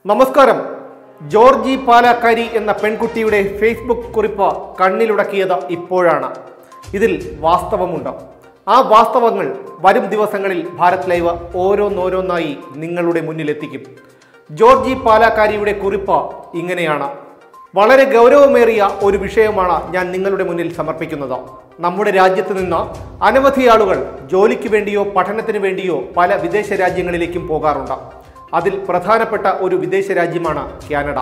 നമസ്കാരം ജോർജി പാലാക്കാരി എന്ന പെൺകുട്ടിയുടെ ഫേസ്ബുക്ക് കുറിപ്പ് കണ്ണിലുടക്കിയത് ഇപ്പോഴാണ് ഇതിൽ വാസ്തവമുണ്ട് ആ വാസ്തവങ്ങൾ വരും ദിവസങ്ങളിൽ ഭാരത് ലൈവ് ഓരോന്നോരോന്നായി നിങ്ങളുടെ മുന്നിലെത്തിക്കും ജോർജി പാലാക്കാരിയുടെ കുറിപ്പ് ഇങ്ങനെയാണ് വളരെ ഗൗരവമേറിയ ഒരു വിഷയമാണ് ഞാൻ നിങ്ങളുടെ മുന്നിൽ സമർപ്പിക്കുന്നത് നമ്മുടെ രാജ്യത്ത് നിന്ന് അനവധി ആളുകൾ ജോലിക്ക് വേണ്ടിയോ പഠനത്തിന് വേണ്ടിയോ പല വിദേശ രാജ്യങ്ങളിലേക്കും പോകാറുണ്ട് അതിൽ പ്രധാനപ്പെട്ട ഒരു വിദേശ രാജ്യമാണ് കാനഡ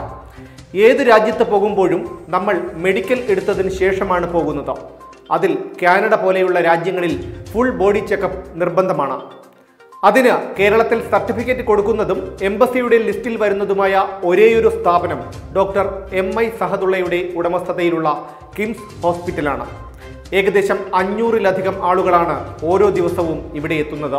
ഏത് രാജ്യത്ത് പോകുമ്പോഴും നമ്മൾ മെഡിക്കൽ എടുത്തതിന് ശേഷമാണ് പോകുന്നത് അതിൽ കാനഡ പോലെയുള്ള രാജ്യങ്ങളിൽ ഫുൾ ബോഡി ചെക്കപ്പ് നിർബന്ധമാണ് അതിന് കേരളത്തിൽ സർട്ടിഫിക്കറ്റ് കൊടുക്കുന്നതും എംബസിയുടെ ലിസ്റ്റിൽ വരുന്നതുമായ ഒരേയൊരു സ്ഥാപനം ഡോക്ടർ എം ഐ സഹദുള്ളയുടെ ഉടമസ്ഥതയിലുള്ള കിംസ് ഹോസ്പിറ്റലാണ് ഏകദേശം അഞ്ഞൂറിലധികം ആളുകളാണ് ഓരോ ദിവസവും ഇവിടെ എത്തുന്നത്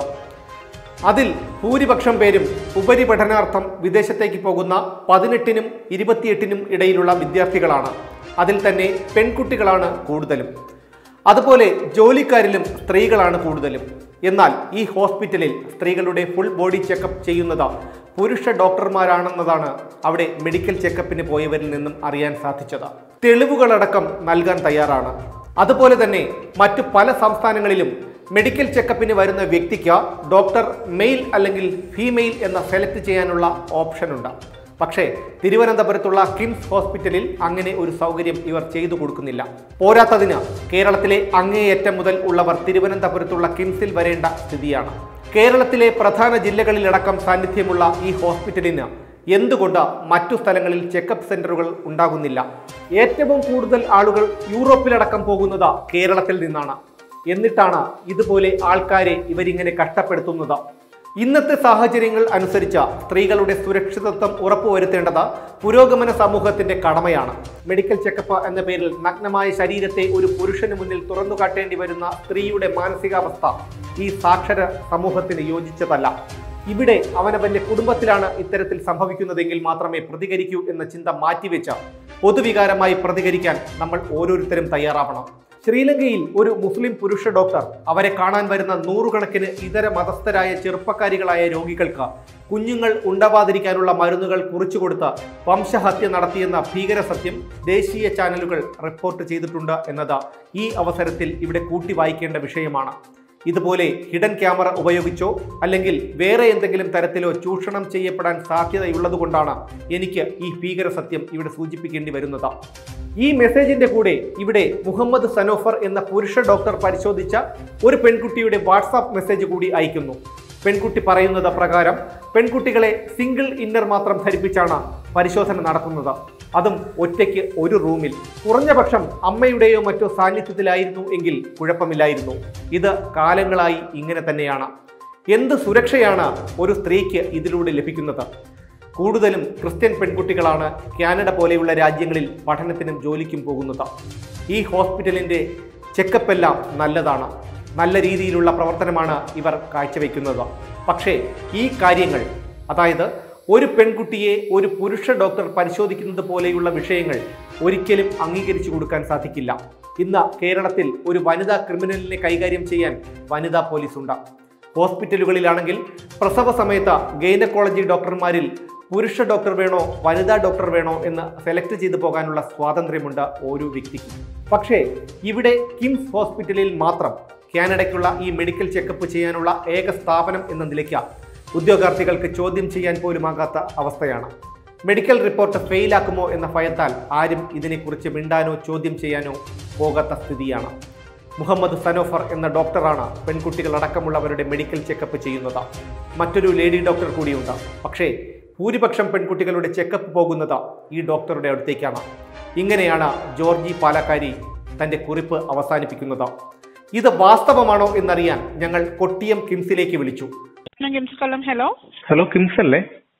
അതിൽ ഭൂരിപക്ഷം പേരും ഉപരിപഠനാർത്ഥം വിദേശത്തേക്ക് പോകുന്ന പതിനെട്ടിനും ഇരുപത്തിയെട്ടിനും ഇടയിലുള്ള വിദ്യാർത്ഥികളാണ് അതിൽ തന്നെ പെൺകുട്ടികളാണ് കൂടുതലും അതുപോലെ ജോലിക്കാരിലും സ്ത്രീകളാണ് കൂടുതലും എന്നാൽ ഈ ഹോസ്പിറ്റലിൽ സ്ത്രീകളുടെ ഫുൾ ബോഡി ചെക്കപ്പ് ചെയ്യുന്നത് പുരുഷ ഡോക്ടർമാരാണെന്നതാണ് അവിടെ മെഡിക്കൽ ചെക്കപ്പിന് പോയവരിൽ നിന്നും അറിയാൻ സാധിച്ചത് തെളിവുകളടക്കം നൽകാൻ തയ്യാറാണ് അതുപോലെ തന്നെ മറ്റു പല സംസ്ഥാനങ്ങളിലും മെഡിക്കൽ ചെക്കപ്പിന് വരുന്ന വ്യക്തിക്ക് ഡോക്ടർ മെയിൽ അല്ലെങ്കിൽ ഫീമെയിൽ എന്ന സെലക്ട് ചെയ്യാനുള്ള ഓപ്ഷനുണ്ട് പക്ഷേ തിരുവനന്തപുരത്തുള്ള കിംസ് ഹോസ്പിറ്റലിൽ അങ്ങനെ ഒരു സൗകര്യം ഇവർ ചെയ്തു കൊടുക്കുന്നില്ല പോരാത്തതിന് കേരളത്തിലെ അങ്ങേയറ്റം മുതൽ ഉള്ളവർ തിരുവനന്തപുരത്തുള്ള കിംസിൽ വരേണ്ട സ്ഥിതിയാണ് കേരളത്തിലെ പ്രധാന ജില്ലകളിലടക്കം സാന്നിധ്യമുള്ള ഈ ഹോസ്പിറ്റലിന് എന്തുകൊണ്ട് മറ്റു സ്ഥലങ്ങളിൽ ചെക്കപ്പ് സെന്ററുകൾ ഉണ്ടാകുന്നില്ല ഏറ്റവും കൂടുതൽ ആളുകൾ യൂറോപ്പിലടക്കം പോകുന്നത് കേരളത്തിൽ നിന്നാണ് എന്നിട്ടാണ് ഇതുപോലെ ആൾക്കാരെ ഇവരിങ്ങനെ കഷ്ടപ്പെടുത്തുന്നത് ഇന്നത്തെ സാഹചര്യങ്ങൾ അനുസരിച്ച് സ്ത്രീകളുടെ സുരക്ഷിതത്വം ഉറപ്പുവരുത്തേണ്ടത് പുരോഗമന സമൂഹത്തിന്റെ കടമയാണ് മെഡിക്കൽ ചെക്കപ്പ് എന്ന പേരിൽ നഗ്നമായ ശരീരത്തെ ഒരു പുരുഷന് മുന്നിൽ തുറന്നു കാട്ടേണ്ടി വരുന്ന സ്ത്രീയുടെ മാനസികാവസ്ഥ ഈ സാക്ഷര സമൂഹത്തിന് യോജിച്ചതല്ല ഇവിടെ അവനവന്റെ കുടുംബത്തിലാണ് ഇത്തരത്തിൽ സംഭവിക്കുന്നതെങ്കിൽ മാത്രമേ പ്രതികരിക്കൂ എന്ന ചിന്ത മാറ്റിവെച്ച് പൊതുവികാരമായി പ്രതികരിക്കാൻ നമ്മൾ ഓരോരുത്തരും തയ്യാറാവണം ശ്രീലങ്കയിൽ ഒരു മുസ്ലിം പുരുഷ ഡോക്ടർ അവരെ കാണാൻ വരുന്ന നൂറുകണക്കിന് ഇതര മതസ്ഥരായ ചെറുപ്പക്കാരികളായ രോഗികൾക്ക് കുഞ്ഞുങ്ങൾ ഉണ്ടാവാതിരിക്കാനുള്ള മരുന്നുകൾ കുറിച്ചു കൊടുത്ത് വംശഹത്യ നടത്തിയെന്ന ഭീകര സത്യം ദേശീയ ചാനലുകൾ റിപ്പോർട്ട് ചെയ്തിട്ടുണ്ട് എന്നത് ഈ അവസരത്തിൽ ഇവിടെ കൂട്ടി വായിക്കേണ്ട വിഷയമാണ് ഇതുപോലെ ഹിഡൻ ക്യാമറ ഉപയോഗിച്ചോ അല്ലെങ്കിൽ വേറെ എന്തെങ്കിലും തരത്തിലോ ചൂഷണം ചെയ്യപ്പെടാൻ സാധ്യതയുള്ളതുകൊണ്ടാണ് എനിക്ക് ഈ ഭീകര സത്യം ഇവിടെ സൂചിപ്പിക്കേണ്ടി വരുന്നത് ഈ മെസ്സേജിന്റെ കൂടെ ഇവിടെ മുഹമ്മദ് സനോഫർ എന്ന പുരുഷ ഡോക്ടർ പരിശോധിച്ച ഒരു പെൺകുട്ടിയുടെ വാട്സാപ്പ് മെസ്സേജ് കൂടി അയക്കുന്നു പെൺകുട്ടി പറയുന്നത് പ്രകാരം പെൺകുട്ടികളെ സിംഗിൾ ഇന്നർ മാത്രം ധരിപ്പിച്ചാണ് പരിശോധന നടത്തുന്നത് അതും ഒറ്റയ്ക്ക് ഒരു റൂമിൽ കുറഞ്ഞ പക്ഷം അമ്മയുടെയോ മറ്റോ സാന്നിധ്യത്തിലായിരുന്നു എങ്കിൽ കുഴപ്പമില്ലായിരുന്നു ഇത് കാലങ്ങളായി ഇങ്ങനെ തന്നെയാണ് എന്ത് സുരക്ഷയാണ് ഒരു സ്ത്രീക്ക് ഇതിലൂടെ ലഭിക്കുന്നത് കൂടുതലും ക്രിസ്ത്യൻ പെൺകുട്ടികളാണ് കാനഡ പോലെയുള്ള രാജ്യങ്ങളിൽ പഠനത്തിനും ജോലിക്കും പോകുന്നത് ഈ ഹോസ്പിറ്റലിൻ്റെ ചെക്കപ്പ് എല്ലാം നല്ലതാണ് നല്ല രീതിയിലുള്ള പ്രവർത്തനമാണ് ഇവർ കാഴ്ചവെക്കുന്നത് പക്ഷേ ഈ കാര്യങ്ങൾ അതായത് ഒരു പെൺകുട്ടിയെ ഒരു പുരുഷ ഡോക്ടർ പരിശോധിക്കുന്നത് പോലെയുള്ള വിഷയങ്ങൾ ഒരിക്കലും അംഗീകരിച്ചു കൊടുക്കാൻ സാധിക്കില്ല ഇന്ന് കേരളത്തിൽ ഒരു വനിതാ ക്രിമിനലിനെ കൈകാര്യം ചെയ്യാൻ വനിതാ പോലീസ് ഉണ്ട് ഹോസ്പിറ്റലുകളിലാണെങ്കിൽ പ്രസവ സമയത്ത് ഗൈനക്കോളജി ഡോക്ടർമാരിൽ പുരുഷ ഡോക്ടർ വേണോ വനിതാ ഡോക്ടർ വേണോ എന്ന് സെലക്ട് ചെയ്തു പോകാനുള്ള സ്വാതന്ത്ര്യമുണ്ട് ഓരോ വ്യക്തിക്കും പക്ഷേ ഇവിടെ കിംസ് ഹോസ്പിറ്റലിൽ മാത്രം കാനഡയ്ക്കുള്ള ഈ മെഡിക്കൽ ചെക്കപ്പ് ചെയ്യാനുള്ള ഏക സ്ഥാപനം എന്ന നിലയ്ക്ക് ഉദ്യോഗാർത്ഥികൾക്ക് ചോദ്യം ചെയ്യാൻ പോലുമാകാത്ത അവസ്ഥയാണ് മെഡിക്കൽ റിപ്പോർട്ട് ഫെയിലാക്കുമോ എന്ന ഭയത്താൽ ആരും ഇതിനെക്കുറിച്ച് മിണ്ടാനോ ചോദ്യം ചെയ്യാനോ പോകാത്ത സ്ഥിതിയാണ് മുഹമ്മദ് സനോഫർ എന്ന ഡോക്ടറാണ് പെൺകുട്ടികൾ അടക്കമുള്ളവരുടെ മെഡിക്കൽ ചെക്കപ്പ് ചെയ്യുന്നത് മറ്റൊരു ലേഡി ഡോക്ടർ കൂടിയുണ്ട് പക്ഷേ ഭൂരിപക്ഷം പെൺകുട്ടികളുടെ ചെക്കപ്പ് പോകുന്നത് ഈ ഡോക്ടറുടെ അടുത്തേക്കാണ് ഇങ്ങനെയാണ് ജോർജി പാലക്കാരി തന്റെ കുറിപ്പ് അവസാനിപ്പിക്കുന്നത് ഇത് വാസ്തവമാണോ എന്നറിയാൻ ഞങ്ങൾ കൊട്ടിയം കിംസിലേക്ക് വിളിച്ചു കിംസ് കൊല്ലം ഹലോ ഹലോ കിംസ് അല്ലേ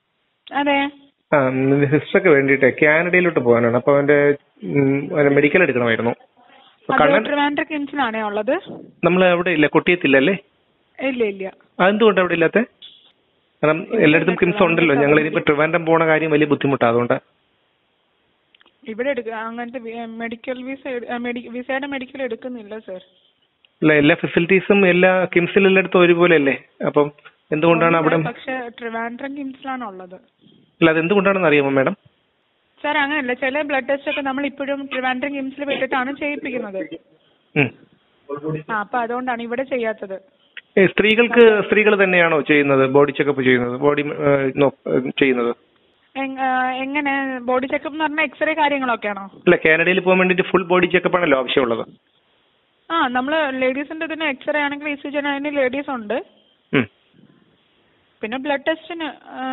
അതെ ആ സിസ്റ്റർക്ക് വേണ്ടിയിട്ട് കാനഡയിലോട്ട് പോകാനാണ് അപ്പൊ അവന്റെ മെഡിക്കൽ എടുക്കണമായിരുന്നു അപ്പൊ അത് കണ്ണൻ ട്രിവാൻഡ്രം കിംസിലാണേ ഉള്ളത് നമ്മൾ അവിടെ ഇല്ല കൊട്ടിയത്തില്ലല്ലേ ഇല്ല ഇല്ല അതെന്തുകൊണ്ട് അവിടെ ഇല്ലാത്ത കാരണം എല്ലായിടത്തും കിംസ് ഉണ്ടല്ലോ ഞങ്ങൾ ഇനിയിപ്പോ ട്രിവാൻഡ്രം പോണ കാര്യം വലിയ ബുദ്ധിമുട്ടാണ് അതുകൊണ്ട് ഇവിടെ എടുക്ക അങ്ങനത്തെ മെഡിക്കൽ വിസ വിസയുടെ മെഡിക്കൽ എടുക്കുന്നില്ല സർ അല്ല എല്ലാ ഫെസിലിറ്റീസും എല്ലാ കിംസിൽ എല്ലായിടത്തും ഒരുപോലെ അല്ലേ അപ്പം എന്തുകൊണ്ടാണ് അവിടെ പക്ഷെ ട്രിവാൻഡ്രം കിംസിലാണ് ഉള്ളത് അല്ല അത് എന്തുകൊണ്ടാണെന്ന് അറിയാമോ മാഡം സാർ അങ്ങനെയല്ല ചില ബ്ലഡ് ടെസ്റ്റ് ഒക്കെ നമ്മൾ ഇപ്പോഴും ട്രിവാൻഡ്രം കിംസിൽ വിട്ടിട്ടാണ് ചെയ്യിപ്പിക്കുന്നത് ഉം. ആ അപ്പൊ അതുകൊണ്ടാണ് ഇവിടെ ചെയ്യാത്തത് ഏ, സ്ത്രീകൾക്ക് സ്ത്രീകൾ തന്നെയാണോ ചെയ്യുന്നത് ബോഡി ചെക്കപ്പ് ചെയ്യുന്നത് ബോഡി ചെയ്യുന്നത് എങ്- ആ, എങ്ങനെ ബോഡി ചെക്കപ്പ് എന്ന് പറഞ്ഞാൽ എക്സ്റേ കാര്യങ്ങളൊക്കെയാണോ അല്ല കാനഡയിൽ പോകാൻ വേണ്ടിയിട്ട് ഫുൾ ബോഡി ചെക്കപ്പ് ആണല്ലോ ആവശ്യമുള്ളത് ആ നമ്മൾ ലേഡീസിന്റെ ഇതിന് എക്സ്റേ ആണെങ്കിൽ ഇ സി ജി അതിന് ലേഡീസ് ഉണ്ട് ഉം. പിന്നെ ബ്ലഡ് ടെസ്റ്റിന്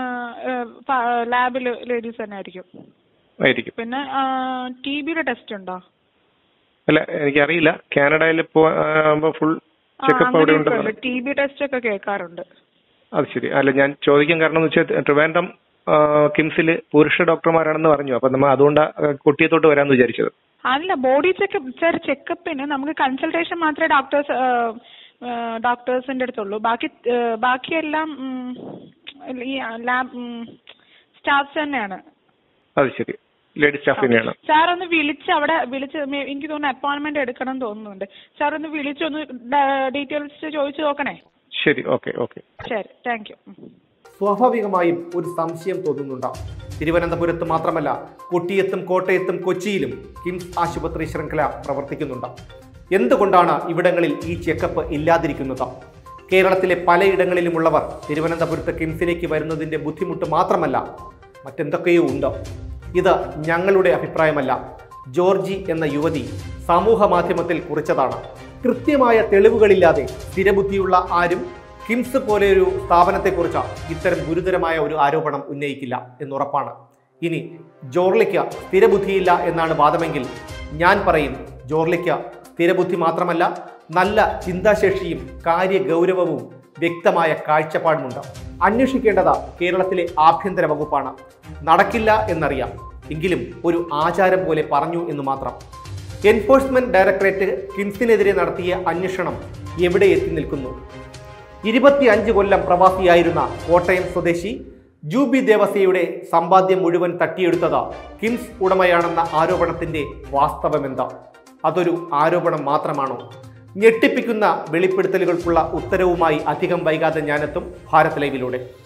ലാബിൽ ലേഡീസ് തന്നെ ആയിരിക്കും ആയിരിക്കും പിന്നെ ടി ബിയുടെ ടെസ്റ്റ് ഉണ്ടോ അല്ല എനിക്കറിയില്ല കാനഡയിൽ പോകുമ്പോൾ ഫുൾ ചെക്കപ്പ് അവിടെ ഉണ്ടെന്ന് ടി ബി ടെസ്റ്റ് ഒക്കെ കേൾക്കാറുണ്ട് അത് ശരി അല്ല ഞാൻ ചോദിക്കാൻ കാരണം എന്ന് വെച്ചാൽ ട്രിവാൻഡ്രം കിംസിൽ പുരുഷ ഡോക്ടർമാരാണെന്ന് പറഞ്ഞു അപ്പൊ നമ്മൾ അതുകൊണ്ടാ കുട്ടിയത്തോട്ട് വരാമെന്ന് വിചാരിച്ചത് അല്ല ബോഡി ചെക്കപ്പ് സാർ ചെക്കപ്പിന് നമുക്ക് കൺസൾട്ടേഷൻ മാത്രമേ ഡോക്ടേഴ്സ് ഡോക്ടേഴ്സിന്റെ അടുത്തുള്ളൂ ബാക്കി ആ, ബാക്കിയെല്ലാം ഉം, ഈ ലാബ് സ്റ്റാഫ്സ് തന്നെയാണ് അത് ശരി ലേഡി സ്റ്റാഫ് തന്നെയാണ് സാർ ഒന്ന് വിളിച്ച് അവിടെ വിളിച്ച് മേ- എനിക്ക് തോന്നുന്നു അപ്പോയിന്റ്മെന്റ് എടുക്കണം എന്ന് തോന്നുന്നുണ്ട് സാർ ഒന്ന് വിളിച്ച് ഒന്ന് ഡീറ്റെയിൽസ് ചോദിച്ചു നോക്കണേ ശരി ഓക്കെ ഓക്കെ ശരി താങ്ക് യു സ്വാഭാവികമായും ഒരു സംശയം തോന്നുന്നുണ്ടാവും തിരുവനന്തപുരത്ത് മാത്രമല്ല കൊട്ടിയത്തും കോട്ടയത്തും കൊച്ചിയിലും കിംസ് ആശുപത്രി ശൃംഖല പ്രവർത്തിക്കുന്നുണ്ട് എന്തുകൊണ്ടാണ് ഇവിടങ്ങളിൽ ഈ ചെക്കപ്പ് ഇല്ലാതിരിക്കുന്നത് കേരളത്തിലെ പലയിടങ്ങളിലുമുള്ളവർ തിരുവനന്തപുരത്ത് കിംസിലേക്ക് വരുന്നതിൻ്റെ ബുദ്ധിമുട്ട് മാത്രമല്ല മറ്റെന്തൊക്കെയോ ഉണ്ട് ഇത് ഞങ്ങളുടെ അഭിപ്രായമല്ല ജോർജി എന്ന യുവതി സമൂഹ മാധ്യമത്തിൽ കുറിച്ചതാണ് കൃത്യമായ തെളിവുകളില്ലാതെ സ്ഥിരബുദ്ധിയുള്ള ആരും കിംസ് പോലെയൊരു സ്ഥാപനത്തെക്കുറിച്ച് ഇത്തരം ഗുരുതരമായ ഒരു ആരോപണം ഉന്നയിക്കില്ല എന്നുറപ്പാണ് ഇനി ജോർലിക്ക് സ്ഥിരബുദ്ധിയില്ല എന്നാണ് വാദമെങ്കിൽ ഞാൻ പറയും ജോർലിക്ക് സ്ഥിരബുദ്ധി മാത്രമല്ല നല്ല ചിന്താശേഷിയും കാര്യഗൗരവവും വ്യക്തമായ കാഴ്ചപ്പാടുമുണ്ട് അന്വേഷിക്കേണ്ടത് കേരളത്തിലെ ആഭ്യന്തര വകുപ്പാണ് നടക്കില്ല എന്നറിയാം എങ്കിലും ഒരു ആചാരം പോലെ പറഞ്ഞു എന്ന് മാത്രം എൻഫോഴ്സ്മെന്റ് ഡയറക്ടറേറ്റ് കിംസിനെതിരെ നടത്തിയ അന്വേഷണം എവിടെ എത്തി നിൽക്കുന്നു ഇരുപത്തിയഞ്ച് കൊല്ലം പ്രവാസിയായിരുന്ന കോട്ടയം സ്വദേശി ജൂബി ദേവസ്യയുടെ സമ്പാദ്യം മുഴുവൻ തട്ടിയെടുത്തത് കിംസ് ഉടമയാണെന്ന ആരോപണത്തിന്റെ വാസ്തവമെന്താ അതൊരു ആരോപണം മാത്രമാണോ ഞെട്ടിപ്പിക്കുന്ന വെളിപ്പെടുത്തലുകൾക്കുള്ള ഉത്തരവുമായി അധികം വൈകാതെ ഞാനെത്തും ഭാരത് ലൈവിലൂടെ